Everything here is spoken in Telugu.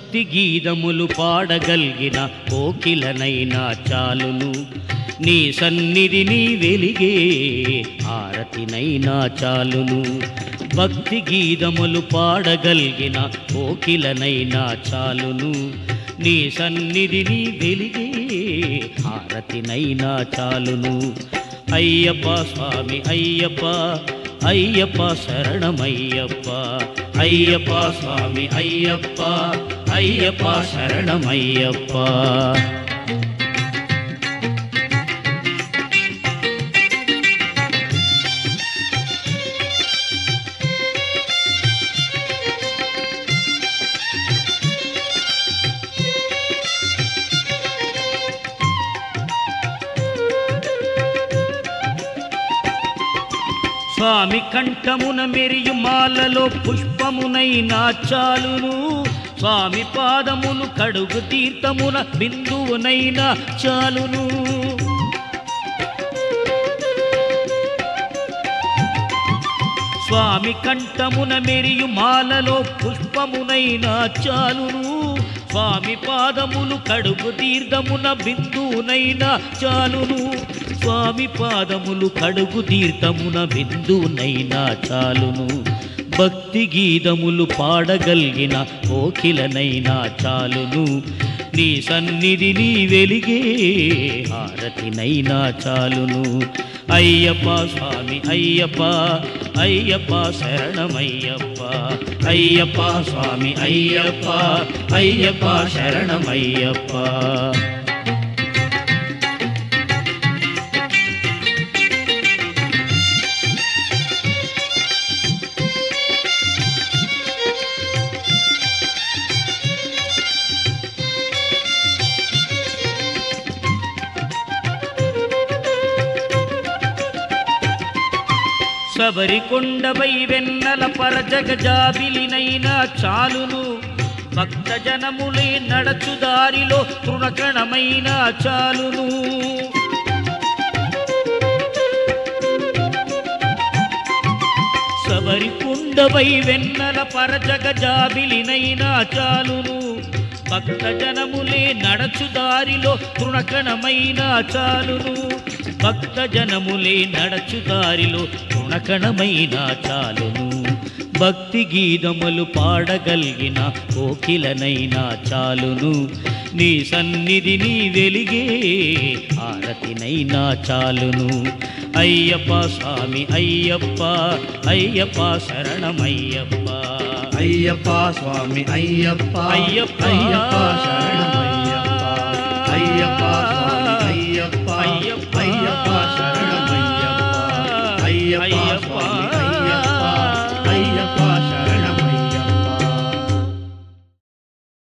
భక్తి గీతములు పాడగలిగిన కోకిలనైనా చాలును నీ సన్నిధిని వెలిగే హారతినైనా చాలును భక్తి గీతములు పాడగలిగిన కోకిలనైనా చాలును నీ సన్నిధిని వెలిగే హారతినైనా చాలును అయ్యప్ప స్వామి అయ్యప్ప అయ్యప్ప శరణమయ్యప్ప అయ్యప్ప స్వామి అయ్యప్ప అయ్యప్ప శరణమయ్యప్ప స్వామి కంఠమున మెరియు మాలలో పుష్పమునైనా చాలును స్వామి పాదములు కడుగు తీర్థమున బిందువునైనా చాలును స్వామి కంఠమున మెరియు మాలలో పుష్పమునైనా చాలును స్వామి పాదములు కడుగు తీర్థమున బిందువునైనా చాలును స్వామి పాదములు కడుగు తీర్థమున బిందువునైనా చాలును భక్తి గీతములు పాడగలిగిన కోకిలనైనా చాలును నీ సన్నిధిని వెలిగే హారతినైనా చాలును అయ్యప్ప స్వామి అయ్యప్ప అయ్యప్ప శరణమయ్యప్ప అయ్యప్ప స్వామి అయ్యప్ప అయ్యప్ప శరణమయ్యప్ప శబరికొండపై వెన్నెల పరజగజాబిలినైనా చాలును భక్త జనములే నడచు దారిలో తృణకణమైనా చాలును శబరికొండపై వెన్నెల పరజగజాబిలినైనా చాలును భక్త జనములే నడచు దారిలో తృణకణమైనా చాలును భక్త జనములే నడచు దారిలో తృణకణమైనా చాలును భక్తి గీతములు పాడగలిగిన కోకిలనైనా చాలును నీ సన్నిధిని వెలిగే హారతినైనా చాలును అయ్యప్ప స్వామి అయ్యప్ప అయ్యప్ప శరణమయ్యప్ప అయ్యప్ప స్వామి అయ్యప్ప అయ్యప్ప. అయ్యప్ప శరణమయ్యప్ప అయ్యప్ప స్వామి అయ్యప్ప అయ్యప్ప. అయ్యప్ప శరణమయ్యప్ప